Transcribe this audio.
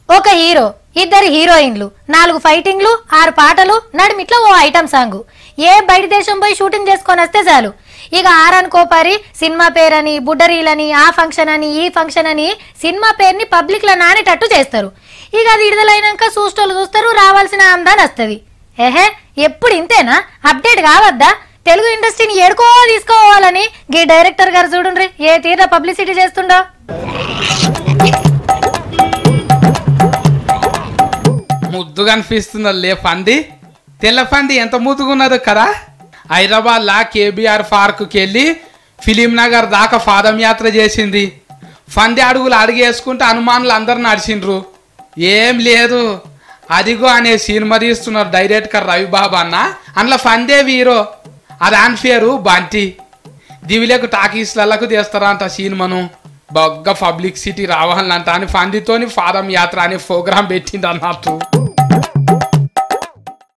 ఒక హీరో ఇద్దరు హీరోయిన్లు నాలుగు ఫైటింగ్లు ఆరు పాటలు నడిమిట్లో ఓ ఐటమ్ సాంగ్ ఏ బయట దేశం పోయి షూటింగ్ చేసుకొని వస్తే చాలు ఇక ఆరాన్ కోపారి సినిమా పేరని బుడ్డరీలని ఆ ఫంక్షన్ అని ఈ ఫంక్షన్ అని సినిమా పేరుని పబ్లిక్ లో నానేటట్టు చేస్తారు ఇక అది విడుదలైనాక చూస్టోళ్ళు చూస్తారు రావాల్సిన ఆమ్దాన్ వస్తుంది ఏహే ఎప్పుడు ఇంతేనా అప్డేట్ కావద్దా తెలుగు ఇండస్ట్రీని ఏడుకో తీసుకోవాలని గీ డైరెక్టర్ గారు చూడండి ఏ తీర పబ్లిసిటీ చేస్తుండో ముద్దుగా అనిపిస్తుంది లే పంది తెల్ల పంది ఎంత ముద్దుగున్నదో కదా హైదరాబాద్ లా కేబీఆర్ పార్క్కి వెళ్ళి ఫిలిం నగర్ దాకా పాదయాత్ర చేసింది పంది అడుగులు అడిగేసుకుంటే హనుమానులు అందరు నడిచిండ్రు ఏం లేదు అదిగో అనే సినిమా తీస్తున్నారు డైరెక్టర్ రవిబాబు అన్న అందులో పందే హీరో అది ఆన్ పేరు బంటి దివిలకు టాకీస్లకు తీస్తారంట సినిమాను బొగ్గ పబ్లిక్ సిటీ రావాలంట అని పందితోని పాదం యాత్ర అనే ప్రోగ్రాం పెట్టింది అన్నట్టు